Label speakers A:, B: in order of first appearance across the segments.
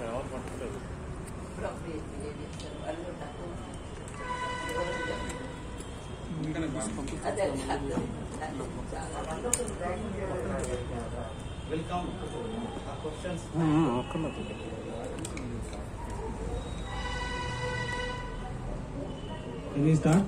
A: welcome questions
B: ఇది start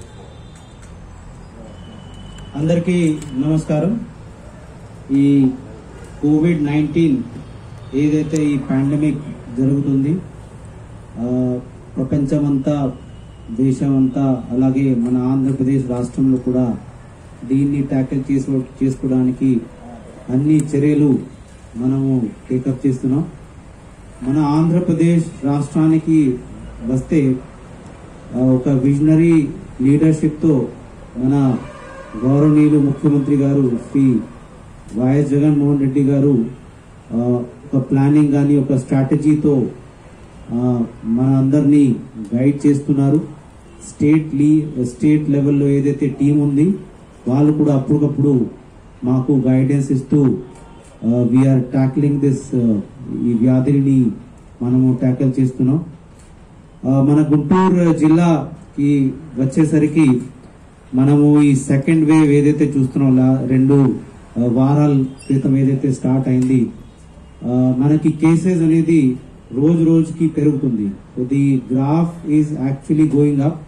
B: అందరికీ నమస్కారం ఈ కోవిడ్ నైన్టీన్ ఏదైతే ఈ పాండమిక్ జరుగుతుంది ఆ, ప్రపంచమంతా దేశమంతా అలాగే మన ఆంధ్రప్రదేశ్ రాష్ట్రంలో కూడా దీన్ని ట్యాకిల్ చేసుకో చేసుకోవడానికి అన్ని చర్యలు మనము టేకప్ చేస్తున్నాం మన ఆంధ్రప్రదేశ్ రాష్ట్రానికి వస్తే ఆ, ఒక విజనరీ లీడర్షిప్ తో మన గౌరవనీయులు ముఖ్యమంత్రి గారు శ్రీ వైఎస్ జగన్మోహన్ రెడ్డి గారు ఆ, ఒక ప్లానింగ్ కానీ ఒక స్ట్రాటజీతో మన అందరినీ గైడ్ చేస్తున్నారు స్టేట్ లీ స్టేట్ లెవెల్లో ఏదైతే టీం ఉంది వాళ్ళు కూడా అప్పటికప్పుడు మాకు గైడెన్స్ ఇస్తూ వీఆర్ ట్యాక్లింగ్ దిస్ ఈ వ్యాధిని మనము ట్యాకిల్ చేస్తున్నాం ఆ, మన గుంటూరు జిల్లాకి వచ్చేసరికి మనము ఈ సెకండ్ వేవ్ ఏదైతే చూస్తున్నాం లా- రెండు ఆ, వారాల క్రితం ఏదైతే స్టార్ట్ అయింది ఆ, మనకి కేసెస్ అనేది రోజు రోజుకి పెరుగుతుంది the graph is actually going up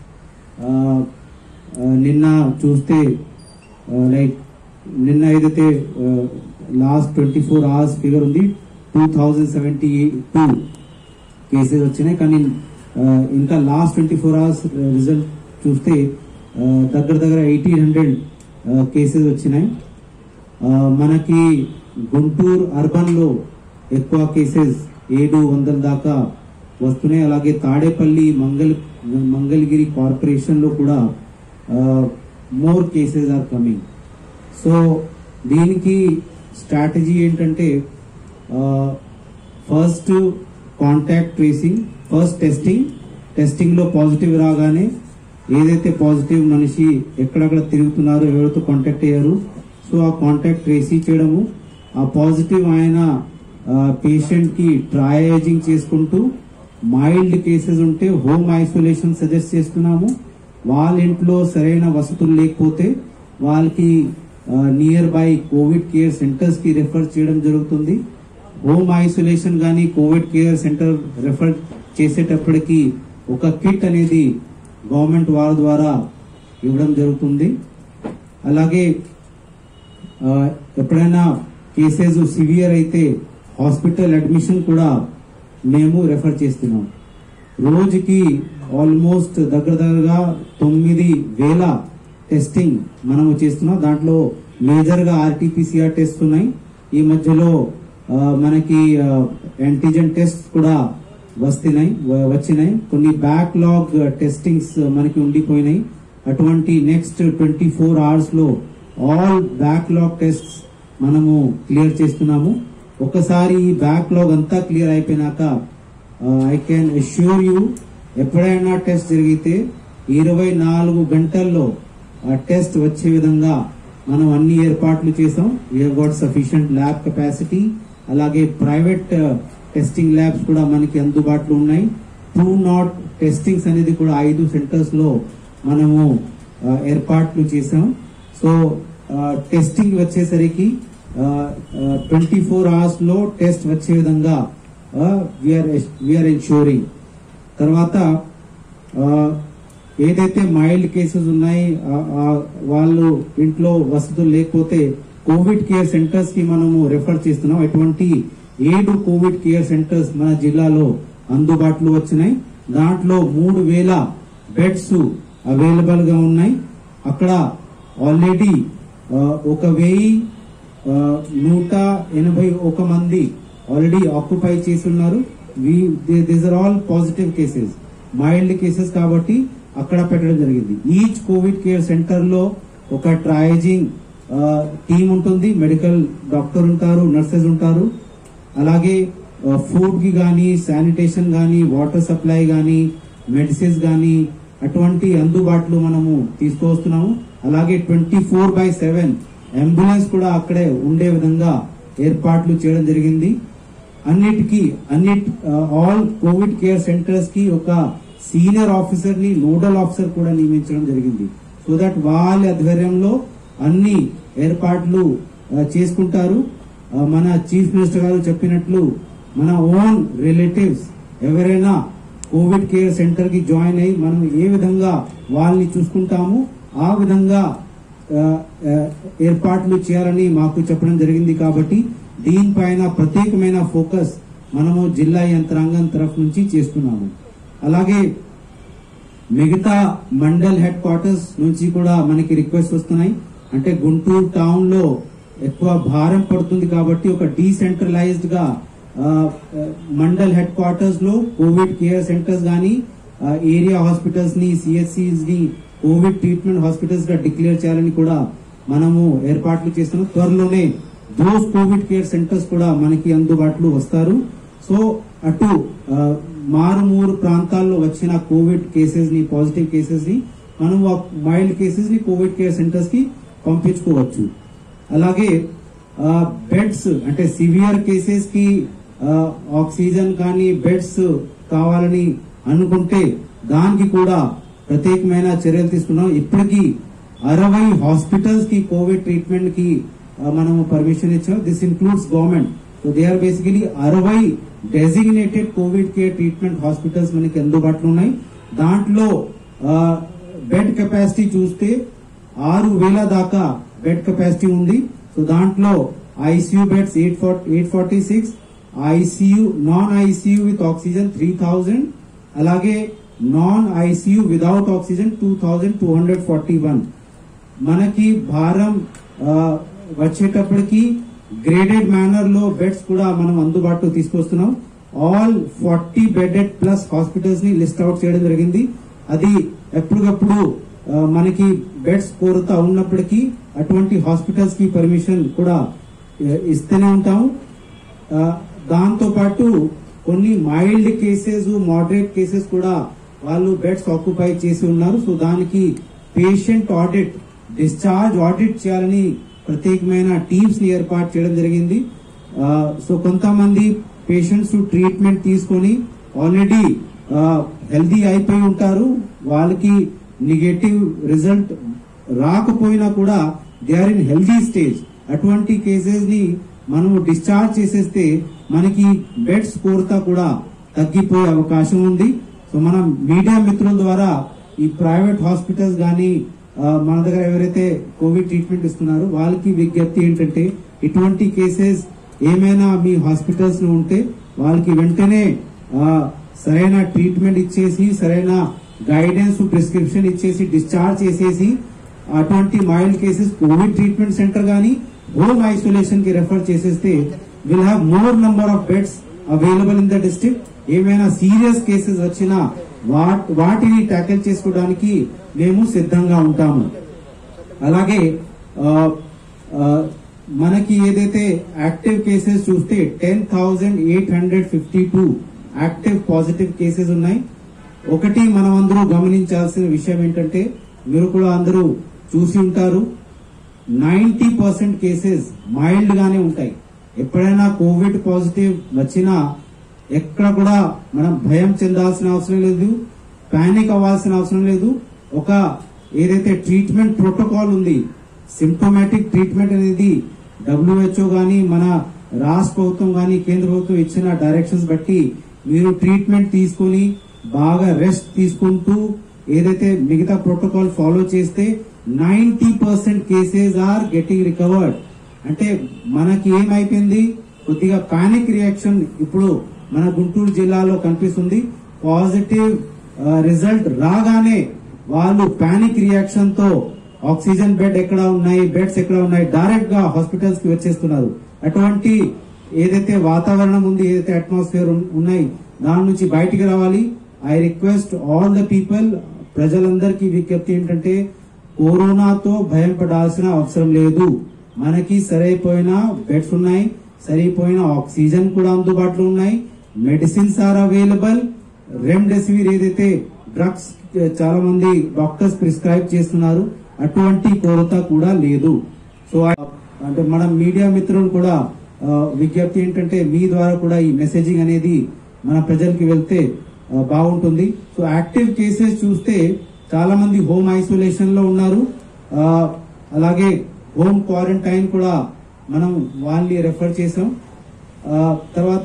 B: నిన్న చూస్తే లైక్ నిన్న ఏదైతే last twenty four hours figure ఉంది two thousand seventy two cases వచ్చినాయి కానీ ఆ, ఇంకా last twenty four hours result చూస్తే ఆ, దగ్గర దగ్గర ఎయిటీన్ హండ్రెడ్ కేసెస్ వచ్చినాయి ఆ, మనకి గుంటూరు అర్బన్ లో ఎక్కువ కేసెస్ ఏడు వందల దాకా వస్తున్నాయి అలాగే తాడేపల్లి మంగళ మంగళగిరి కార్పొరేషన్ లో కూడా more cases are coming so దీనికి స్ట్రాటజీ ఏంటంటే first contact tracing first testing testing లో పాజిటివ్ రాగానే ఏదైతే పాజిటివ్ మనిషి ఎక్కడెక్కడ తిరుగుతున్నారో ఎవరితో కాంటాక్ట్ అయ్యారు సో ఆ కాంటాక్ట్ ట్రేసింగ్ చేయడము ఆ పాజిటివ్ ఆయన పేషెంట్ కి ట్రయేజింగ్ చేసుకుంటూ మైల్డ్ కేసెస్ ఉంటే హోమ్ ఐసోలేషన్ సజెస్ట్ చేస్తున్నాము వాళ్ళ ఇంట్లో సరైన వసతులు లేకపోతే వాళ్ళకి nearby covid care centres కి రెఫర్ చేయడం జరుగుతుంది హోమ్ ఐసోలేషన్ గానీ కోవిడ్ కేర్ సెంటర్ రెఫర్ చేసేటప్పటికి ఒక కిట్ అనేది గవర్నమెంట్ వారి ద్వారా ఇవ్వడం జరుగుతుంది అలాగే ఆ, ఎప్పుడైనా కేసెస్ సివియర్ అయితే హాస్పిటల్ అడ్మిషన్ కూడా మేము రెఫర్ చేస్తున్నాం రోజుకి ఆల్మోస్ట్ దగ్గర దగ్గరగా తొమ్మిది వేల టెస్టింగ్ మనము చేస్తున్నాం దాంట్లో మేజర్ గా ఆర్టీపీసీఆర్ టెస్ట్ ఉన్నాయి ఈ మధ్యలో ఆ, మనకి యాంటీజెన్ టెస్ట్ కూడా వస్తున్నాయి వ- వచ్చినాయి కొన్ని బ్యాక్లాగ్ టెస్టింగ్స్ మనకి ఉండిపోయినాయి అటువంటి నెక్స్ట్ ట్వంటీ ఫోర్ అవర్స్ లో ఆల్ బ్యాక్లాగ్ టెస్ట్ మనము క్లియర్ చేస్తున్నాము ఒకసారి ఈ బ్యాక్లాగ్ అంతా క్లియర్ అయిపోయినాక ఐ కెన్ అష్యూర్ యూ ఎప్పుడైనా టెస్ట్ జరిగితే ఇరవై నాలుగు గంటల్లో ఆ టెస్ట్ వచ్చే విధంగా మనం అన్ని ఏర్పాట్లు చేసాం we got sufficient lab capacity అలాగే ప్రైవేట్ టెస్టింగ్ ల్యాబ్స్ కూడా మనకి అందుబాటులో ఉన్నాయి టూ నాట్ టెస్టింగ్స్ అనేది కూడా ఐదు సెంటర్స్ లో మనము ఆ, ఏర్పాట్లు చేసాం సో టెస్టింగ్ వచ్చేసరికి ట్వంటీ ఫోర్ అవర్స్ లో టెస్ట్ వచ్చే విధంగా వీఆర్ ఎన్షూరింగ్ తర్వాత ఆ, ఏదైతే మైల్డ్ కేసెస్ ఉన్నాయి ఆ- ఆ వాళ్ళు ఇంట్లో వసతులు లేకపోతే కోవిడ్ కేర్ సెంటర్స్ కి మనము రెఫర్ చేస్తున్నాం ఎటువంటి ఏడు కోవిడ్ కేర్ సెంటర్స్ మన జిల్లాలో అందుబాటులో వచ్చినాయి దాంట్లో మూడు వేల బెడ్స్ అవైలబుల్ గా ఉన్నాయి అక్కడ ఆల్రెడీ ఒక వెయ్యి ఆ, నూట ఎనభై ఒక మంది ఆల్రెడీ ఆక్యుపై చేసి ఉన్నారు these are all positive cases mild cases కాబట్టి అక్కడ పెట్టడం జరిగింది ఈచ్ కోవిడ్ కేర్ సెంటర్ లో ఒక ట్రయేజింగ్ టీం ఉంటుంది మెడికల్ డాక్టర్ ఉంటారు నర్సెస్ ఉంటారు అలాగే ఫుడ్ కి గానీ శానిటేషన్ గానీ వాటర్ సప్లై గానీ మెడిసిన్స్ గానీ అటువంటి అందుబాటులో మనము తీసుకువస్తున్నాము అలాగే twenty four by seven ambulance కూడా అక్కడే ఉండే విధంగా ఏర్పాట్లు చేయడం జరిగింది అన్నిటికీ అన్ని ఆల్ కోవిడ్ కేర్ సెంటర్స్ కి ఒక సీనియర్ ఆఫీసర్ ని నోడల్ ఆఫీసర్ కూడా నియమించడం జరిగింది సో దట్ వాళ్ళ ఆధ్వర్యంలో అన్ని ఏర్పాట్లు ఆ, చేసుకుంటారు ఆ, మన చీఫ్ మినిస్టర్ గారు చెప్పినట్లు మన ఓన్ రిలేటివ్స్ ఎవరైనా కోవిడ్ కేర్ సెంటర్ కి జాయిన్ అయ్యి మనం ఏ విధంగా వాళ్ళని చూసుకుంటాము ఆ విధంగా ఆ, ఆ, ఏర్పాట్లు చేయాలని మాకు చెప్పడం జరిగింది కాబట్టి దీనిపైన ప్రత్యేకమైన ఫోకస్ మనము జిల్లా యంత్రాంగం తరఫు నుంచి చేస్తున్నాము అలాగే మిగతా మండల్ హెడ్ క్వార్టర్స్ నుంచి కూడా మనకి రిక్వెస్ట్ వస్తున్నాయి అంటే గుంటూరు టౌన్ లో ఎక్కువ భారం పడుతుంది కాబట్టి ఒక డీసెంట్రలైజ్డ్ గా ఆ, ఆ, మండల్ హెడ్ క్వార్టర్స్ లో కోవిడ్ కేర్ సెంటర్స్ గానీ ఆ, ఏరియా హాస్పిటల్స్ ని సిహెచ్సిస్ ని కోవిడ్ ట్రీట్మెంట్ హాస్పిటల్స్ గా డిక్లేర్ చేయాలని కూడా మనము ఏర్పాట్లు చేస్తున్నాం త్వరలోనే దోస్ కోవిడ్ కేర్ సెంటర్స్ కూడా మనకి అందుబాటులో వస్తారు సో అటు ఆ, మారుమూరు ప్రాంతాల్లో వచ్చిన కోవిడ్ కేసెస్ ని పాజిటివ్ కేసెస్ ని మనం మైల్డ్ కేసెస్ ని కోవిడ్ కేర్ సెంటర్స్ కి పంపించుకోవచ్చు అలాగే బెడ్స్ అంటే సివియర్ కేసెస్ కి ఆ, ఆక్సిజన్ కానీ బెడ్స్ కావాలని అనుకుంటే దానికి కూడా ప్రత్యేకమైన చర్యలు తీసుకున్నాం ఇప్పటికీ అరవై హాస్పిటల్స్ కి కోవిడ్ ట్రీట్మెంట్ కి ఆ, మనము పర్మిషన్ ఇచ్చాం this includes government so they are basically అరవై designated covid care treatment hospitals మనకి అందుబాటులో ఉన్నాయి దాంట్లో బెడ్ కెపాసిటీ చూస్తే ఆరు వేల దాకా బెడ్ కెపాసిటీ ఉంది సో దాంట్లో ICU beds eight eight forty six ICU non ICU with oxygen three thousand అలాగే non ICU without oxygen two thousand two hundred forty one మనకి భారం ఆ, వచ్చేటప్పటికి గ్రేడెడ్ మేనర్ లో బెడ్స్ కూడా మనం అందుబాటులో తీసుకొస్తున్నాం all forty bedded plus hospitals ని లిస్ట్ అవుట్ చేయడం జరిగింది అది ఎప్పటికప్పుడు ఆ, మనకి బెడ్స్ కోరత ఉన్నప్పటికీ అటువంటి హాస్పిటల్స్ కి పర్మిషన్ కూడా ఆ, ఇస్తూనే ఉంటాం ఆ, దాంతో పాటు కొన్ని మైల్డ్ కేసెస్ మోడరేట్ కేసెస్ కూడా వాళ్ళు బెడ్స్ ఆక్యుపై చేసి ఉన్నారు సో దానికి పేషెంట్ ఆడిట్ డిశ్చార్జ్ ఆడిట్ చేయాలని ప్రత్యేకమైన టీమ్స్ ని ఏర్పాటు చేయడం జరిగింది ఆ, సో కొంతమంది పేషెంట్స్ ట్రీట్మెంట్ తీసుకొని ఆల్రెడీ హెల్దీ అయిపోయి ఉంటారు వాళ్ళకి నెగటివ్ రిజల్ట్ రాకపోయినా కూడా they are in healthy stage అటువంటి కేసెస్ ని మనము డిశ్చార్జ్ చేసేస్తే మనకి బెడ్స్ కోరత కూడా తగ్గిపోయే అవకాశం ఉంది సో మనం మీడియా మిత్రుల ద్వారా ఈ ప్రైవేట్ హాస్పిటల్స్ గానీ ఆ, మన దగ్గర ఎవరైతే కోవిడ్ ట్రీట్మెంట్ ఇస్తున్నారో వాళ్ళకి విజ్ఞప్తి ఏంటంటే ఇటువంటి కేసెస్ ఏమైనా మీ హాస్పిటల్స్ లో ఉంటే వాళ్ళకి వెంటనే ఆ, సరైన ట్రీట్మెంట్ ఇచ్చేసి సరైన గైడెన్స్ ప్రిస్క్రిప్షన్ ఇచ్చేసి డిశ్చార్జ్ చేసేసి అటువంటి mild cases covid treatment centre గానీ హోమ్ ఐసోలేషన్ కి రెఫర్ చేసేస్తే will have more number of beds available in the district ఏమైనా సీరియస్ కేసెస్ వచ్చినా వా- వాటిని ట్యాకిల్ చేసుకోవడానికి మేము సిద్ధంగా ఉంటాము అలాగే ఆ, ఆ, మనకి ఏదైతే యాక్టివ్ కేసెస్ చూస్తే ten thousand eight hundred fifty two active positive cases ఉన్నాయి ఒకటి మనం అందరూ గమనించాల్సిన విషయం ఏంటంటే మీరు కూడా అందరూ చూసి ఉంటారు నైన్టీ పర్సెంట్ కేసెస్ మైల్డ్ గానే ఉంటాయి ఎప్పుడైనా కోవిడ్ పాజిటివ్ వచ్చినా ఎక్కడ కూడా మనం భయం చెందాల్సిన అవసరం లేదు పానిక్ అవ్వాల్సిన అవసరం లేదు ఒక ఏదైతే ట్రీట్మెంట్ ప్రోటోకాల్ ఉంది సిమ్టోమాటిక్ ట్రీట్మెంట్ అనేది డబ్ల్యూహెచ్ఓ గాని మన రాష్ట్ర ప్రభుత్వం గాని కేంద్ర ప్రభుత్వం ఇచ్చిన డైరెక్షన్స్ బట్టి మీరు ట్రీట్మెంట్ తీసుకొని బాగా రెస్ట్ తీసుకుంటూ ఏదైతే మిగతా ప్రోటోకాల్ ఫాలో చేస్తే ninety percent cases are getting recovered అంటే మనకి ఏమైపోయింది కొద్దిగా పానిక్ రియాక్షన్ ఇప్పుడు మన గుంటూరు జిల్లాలో కనిపిస్తుంది పాజిటివ్ రిజల్ట్ రాగానే వాళ్ళు పానిక్ రియాక్షన్ తో ఆక్సిజన్ బెడ్ ఎక్కడ ఉన్నాయి బెడ్స్ ఎక్కడ ఉన్నాయి డైరెక్ట్ గా హాస్పిటల్స్ కి వచ్చేస్తున్నారు అటువంటి ఏదైతే వాతావరణం ఉంది ఏదైతే అట్మాస్ఫియర్ ఉన్నాయి దాని నుంచి బయటికి రావాలి I request all the people ప్రజలందరికీ విజ్ఞప్తి ఏంటంటే కరోనాతో భయం పడాల్సిన అవసరం లేదు మనకి సరైపోయిన బెడ్స్ ఉన్నాయి సరిపోయిన ఆక్సిజన్ కూడా అందుబాటులో ఉన్నాయి మెడిసిన్స్ ఆర్ అవైలబుల్ రెమ్డెసివిర్ ఏదైతే డ్రగ్స్ చాలా మంది డాక్టర్స్ ప్రిస్క్రైబ్ చేస్తున్నారు అటువంటి కొరత కూడా లేదు సో ఆ- అంటే మన మీడియా మిత్రులు కూడా ఆ, విజ్ఞప్తి ఏంటంటే మీ ద్వారా కూడా ఈ మెసేజింగ్ అనేది మన ప్రజలకి వెళ్తే ఆ, బాగుంటుంది సో యాక్టివ్ కేసెస్ చూస్తే చాలా మంది హోమ్ ఐసోలేషన్ లో ఉన్నారు ఆ, అలాగే హోమ్ క్వారంటైన్ కూడా మనం వాళ్ళని రెఫర్ చేసాం ఆ, తర్వాత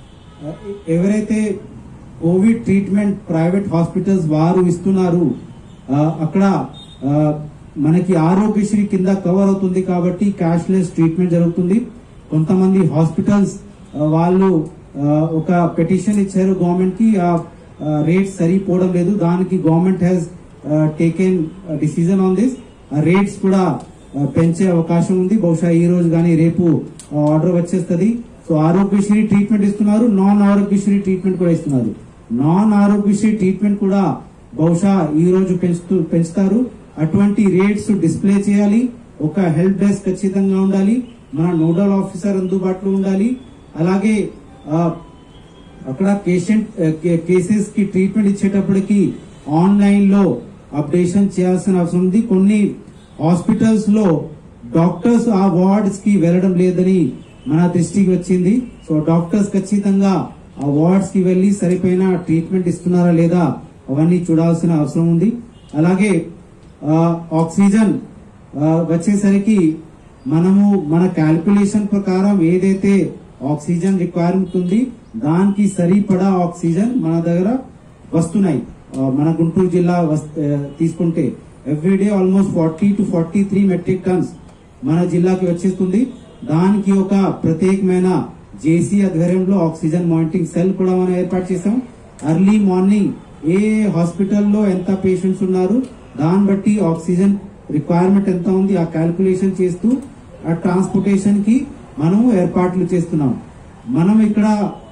B: ఆ, ఎవరైతే కోవిడ్ ట్రీట్మెంట్ ప్రైవేట్ హాస్పిటల్స్ వారు ఇస్తున్నారు ఆ, అక్కడ ఆ, మనకి ఆరోగ్యశ్రీ కింద కవర్ అవుతుంది కాబట్టి క్యాష్లెస్ ట్రీట్మెంట్ జరుగుతుంది కొంతమంది హాస్పిటల్స్ ఆ, వాళ్ళు ఆ, ఒక పెటిషన్ ఇచ్చారు గవర్నమెంట్ కి ఆ రేట్స్ సరిపోవడం లేదు దానికి government has taken decision on this ఆ రేట్స్ కూడా ఆ, పెంచే అవకాశం ఉంది బహుశా ఈ రోజు కానీ రేపు ఆర్డర్ వచ్చేస్తుంది సో ఆరోగ్యశ్రీ ట్రీట్మెంట్ ఇస్తున్నారు నాన్ ఆరోగ్యశ్రీ ట్రీట్మెంట్ కూడా ఇస్తున్నారు నాన్ ఆరోగ్యశ్రీ ట్రీట్మెంట్ కూడా బహుశా ఈ రోజు పెంచుతూ పెంచుతారు అటువంటి రేట్స్ డిస్ప్లే చేయాలి ఒక హెల్ప్ డెస్క్ ఖచ్చితంగా ఉండాలి మన నోడల్ ఆఫీసర్ అందుబాటులో ఉండాలి అలాగే ఆ, అక్కడ పేషెంట్ కేసెస్ కి ట్రీట్మెంట్ ఇచ్చేటప్పటికి ఆన్లైన్ లో అప్డేషన్ చేయాల్సిన అవసరం ఉంది కొన్ని హాస్పిటల్స్ లో డాక్టర్స్ ఆ వార్డ్స్ కి వెళ్ళడం లేదని మన దృష్టికి వచ్చింది సో డాక్టర్స్ ఖచ్చితంగా ఆ వార్డ్స్ కి వెళ్లి సరిపోయిన ట్రీట్మెంట్ ఇస్తున్నారా లేదా అవన్నీ చూడాల్సిన అవసరం ఉంది అలాగే ఆ, ఆక్సిజన్ ఆ, వచ్చేసరికి మనము మన క్యాల్కులేషన్ ప్రకారం ఏదైతే ఆక్సిజన్ రిక్వైర్మెంట్ ఉంది దానికి సరిపడా ఆక్సిజన్ మన దగ్గర వస్తున్నాయి ఆ, మన గుంటూరు జిల్లా వస్- ఆ, తీసుకుంటే everyday almost forty to forty three metric tons మన జిల్లాకి వచ్చేస్తుంది దానికి ఒక ప్రత్యేకమైన జేసీ ఆధ్వర్యంలో ఆక్సిజన్ మానిటరింగ్ సెల్ కూడా మనం ఏర్పాటు చేసాం అర్లీ మార్నింగ్ ఏ హాస్పిటల్లో ఎంత పేషెంట్స్ ఉన్నారు దాన్ని బట్టి ఆక్సిజన్ రిక్వైర్మెంట్ ఎంత ఉంది ఆ క్యాల్కులేషన్ చేస్తూ ఆ ట్రాన్స్పోర్టేషన్ కి మనం ఏర్పాట్లు చేస్తున్నాం మనం ఇక్కడ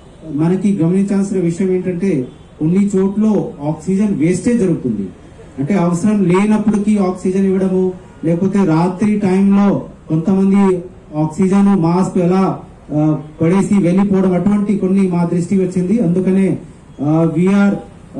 B: మనకి గమనించాల్సిన విషయం ఏంటంటే కొన్ని చోట్ల ఆక్సిజన్ వేస్టేజ్ జరుగుతుంది అంటే అవసరం లేనప్పటికీ ఆక్సిజన్ ఇవ్వడము లేకపోతే రాత్రి టైంలో కొంతమంది ఆక్సిజన్ మాస్క్ ఎలా ఆ, పడేసి వెళ్ళిపోవడం అటువంటి కొన్ని మా దృష్టికి వచ్చింది అందుకనే విఆర్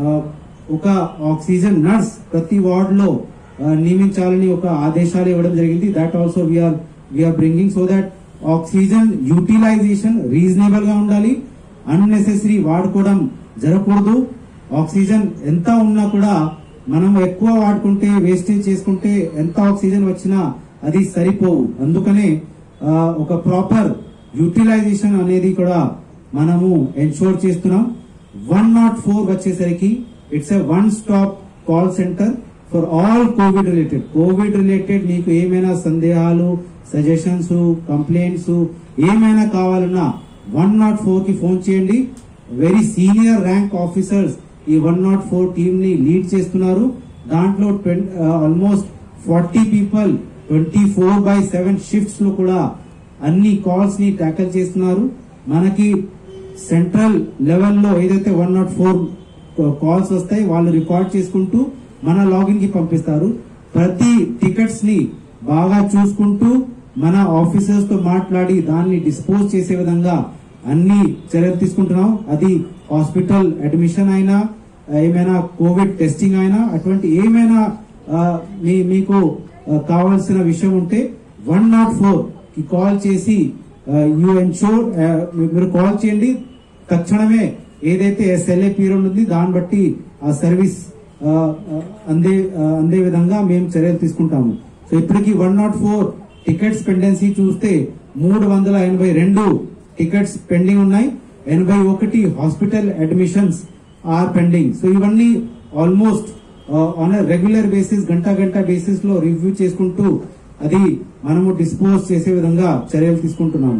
B: ఒక ఆక్సిజన్ నర్స్ ప్రతి వార్డ్ లో ఆ, నియమించాలని ఒక ఆదేశాలు ఇవ్వడం జరిగింది that also we are we are bringing so that oxygen utilisation reasonable గా ఉండాలి అన్నెసెసరీ వాడుకోవడం జరగకూడదు ఆక్సిజన్ ఎంత ఉన్నా కూడా మనం ఎక్కువ వాడుకుంటే వేస్టేజ్ చేసుకుంటే ఎంత ఆక్సిజన్ వచ్చినా అది సరిపోవు అందుకనే ఆ, ఒక ప్రాపర్ యూటిలైజేషన్ అనేది కూడా మనము ఎన్షోర్ చేస్తున్నాం వన్ నాట్ ఫోర్ వచ్చేసరికి it's a one stop call centre for all covid related covid related మీకు ఏమైనా సందేహాలు సజెషన్స్ కంప్లైంట్స్ ఏమైనా కావాలన్నా వన్ నాట్ ఫోర్ కి ఫోన్ చేయండి వెరీ సీనియర్ ర్యాంక్ ఆఫీసర్స్ ఈ వన్ నాట్ ఫోర్ టీమ్ ని లీడ్ చేస్తున్నారు దాంట్లో almost forty people twenty four by seven shifts లో కూడా అన్ని కాల్స్ ని ట్యాకల్ చేస్తున్నారు మనకి సెంట్రల్ లెవెల్లో ఏదైతే వన్ నాట్ ఫోర్ కాల్స్ వస్తాయి వాళ్ళు రికార్డ్ చేసుకుంటూ మన లాగిన్ కి పంపిస్తారు ప్రతి టికెట్స్ ని బాగా చూసుకుంటూ మన ఆఫీసర్స్ తో మాట్లాడి దాన్ని డిస్పోజ్ చేసే విధంగా అన్ని చర్యలు తీసుకుంటున్నాం అది హాస్పిటల్ అడ్మిషన్ అయినా ఏమైనా కోవిడ్ టెస్టింగ్ అయినా అటువంటి ఏమైనా ఆ, మీ- మీకు ఆ, కావాల్సిన విషయం ఉంటే వన్ నాట్ ఫోర్ కి కాల్ చేసి యూ ఎన్షోర్ మీరు కాల్ చేయండి తక్షణమే ఏదైతే ఎస్ఎల్ఏ పీరియడ్ ఉంది దాన్ని బట్టి ఆ సర్వీస్ ఆ, ఆ, అందే ఆ, అందే విధంగా మేము చర్యలు తీసుకుంటాము సో ఇప్పటికి one nought four tickets pendency చూస్తే మూడు వందల ఎనభై రెండు టికెట్స్ పెండింగ్ ఉన్నాయి ఎనభై ఒకటి hospital admissions are pending so ఇవన్నీ ఆల్మోస్ట్ ఆన్ రెగ్యులర్ బేసిస్ గంట గంట బేసిస్ లో రివ్యూ చేసుకుంటూ అది మనము డిస్పోజ్ చేసే విధంగా చర్యలు తీసుకుంటున్నాము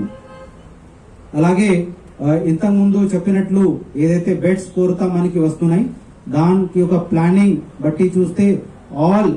B: అలాగే ఆ, ఇంతకు ముందు చెప్పినట్లు ఏదైతే బెడ్స్ కోరుతా మనకి వస్తున్నాయి దానికి ఒక ప్లానింగ్ బట్టి చూస్తే ఆల్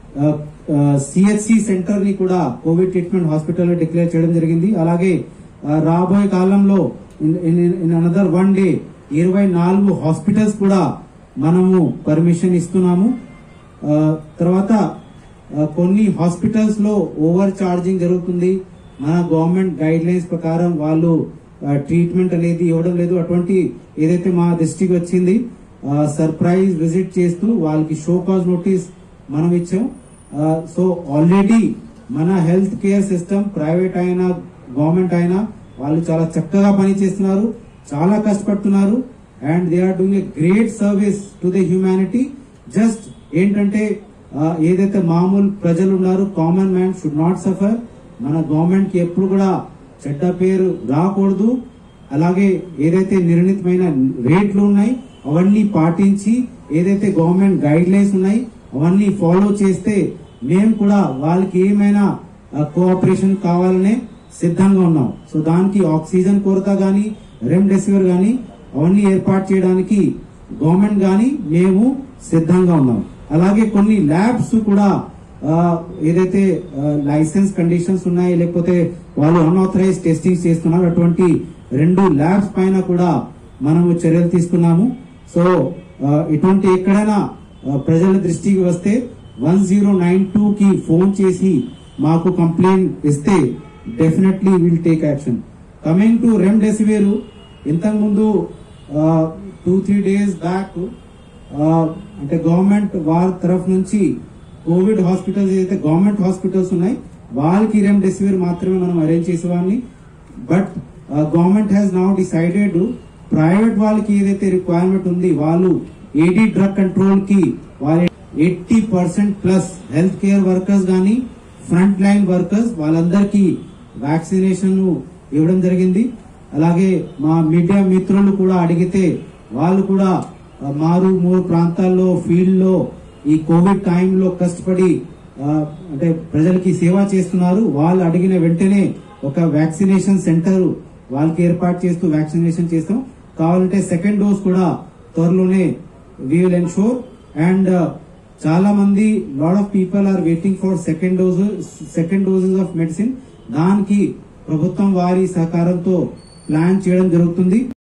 B: సిహెచ్సి సెంటర్ ని కూడా కోవిడ్ ట్రీట్మెంట్ హాస్పిటల్ డిక్లేర్ చేయడం జరిగింది అలాగే ఆ, రాబోయే కాలంలో ఇన్ అనదర్ వన్ డే ఇరవై నాలుగు హాస్పిటల్స్ కూడా మనము పర్మిషన్ ఇస్తున్నాము ఆ, తర్వాత ఆ, కొన్ని హాస్పిటల్స్ లో ఓవర్ చార్జింగ్ జరుగుతుంది మన గవర్నమెంట్ గైడ్ లైన్స్ ప్రకారం వాళ్ళు ట్రీట్మెంట్ అనేది ఇవ్వడం లేదు అటువంటి ఏదైతే మా దృష్టికి వచ్చింది సర్ప్రైజ్ విజిట్ చేస్తూ వాళ్ళకి షో కాజ్ నోటీస్ మనం ఇచ్చాం సో ఆల్రెడీ మన హెల్త్ కేర్ సిస్టమ్ ప్రైవేట్ అయినా గవర్నమెంట్ అయినా వాళ్ళు చాలా చక్కగా పని చేస్తున్నారు చాలా కష్టపడుతున్నారు and they are doing a great service to the humanity just ఏంటంటే ఆ, ఏదైతే మామూలు ప్రజలు ఉన్నారు common man should not suffer మన గవర్నమెంట్ కి ఎప్పుడు కూడా చెడ్డ పేరు రాకూడదు అలాగే ఏదైతే నిర్ణీతమైన రేట్లు ఉన్నాయి అవన్నీ పాటించి ఏదైతే గవర్నమెంట్ గైడ్ లైన్స్ ఉన్నాయి అవన్నీ ఫాలో చేస్తే మేము కూడా వాళ్ళకి ఏమైనా కోఆపరేషన్ కావాలనే సిద్ధంగా ఉన్నాం సో దానికి ఆక్సిజన్ కొరత గాని రెమ్డెసివిర్ గాని అవన్నీ ఏర్పాటు చేయడానికి గవర్నమెంట్ గాని మేము సిద్ధంగా ఉన్నాం అలాగే కొన్ని ల్యాబ్స్ కూడా ఆ, ఏదైతే లైసెన్స్ కండిషన్స్ ఉన్నాయి లేకపోతే వాళ్ళు అన్ఆథరైజ్ టెస్టింగ్ చేస్తున్నారు అటువంటి రెండు ల్యాబ్స్ పైన కూడా మనము చర్యలు తీసుకున్నాము సో ఆ, ఇటువంటి ఎక్కడైనా ఆ, ప్రజల దృష్టికి వస్తే వన్ జీరో నైన్ టూ కి ఫోన్ చేసి మాకు కంప్లైంట్ ఇస్తే definitely will take action coming to remdesivir ఇంతకు ముందు టూ త్రీ డేస్ బ్యాక్ అంటే గవర్నమెంట్ వారి తరఫు నుంచి కోవిడ్ హాస్పిటల్స్ ఏదైతే గవర్నమెంట్ హాస్పిటల్స్ ఉన్నాయి వాళ్ళకి రెమ్డెసివిర్ మాత్రమే మనం అరేంజ్ చేసేవాడిని but government has now decided private వాళ్ళకి ఏదైతే రిక్వైర్మెంట్ ఉంది వాళ్ళు ఏడీ డ్రగ్ కంట్రోల్ కి వాళ్ళ eighty percent plus health care workers గానీ ఫ్రంట్ లైన్ వర్కర్స్ వాళ్ళందరికీ వ్యాక్సినేషన్ ఇవ్వడం జరిగింది అలాగే మా మీడియా మిత్రులు కూడా అడిగితే వాళ్ళు కూడా ఆ, మారు మూడు ప్రాంతాల్లో ఫీల్డ్ లో ఈ కోవిడ్ టైంలో కష్టపడి ఆ, అంటే ప్రజలకి సేవ చేస్తున్నారు వాళ్ళు అడిగిన వెంటనే ఒక వ్యాక్సినేషన్ సెంటర్ వాళ్ళకి ఏర్పాటు చేస్తూ వ్యాక్సినేషన్ చేస్తాం కావాలంటే సెకండ్ డోస్ కూడా త్వరలోనే వీ విల్ ఎన్షోర్ అండ్ చాలా మంది lot of people are waiting for second dose second doses of medicine దానికి ప్రభుత్వం వారి సహకారంతో ప్లాన్ చేయడం జరుగుతుంది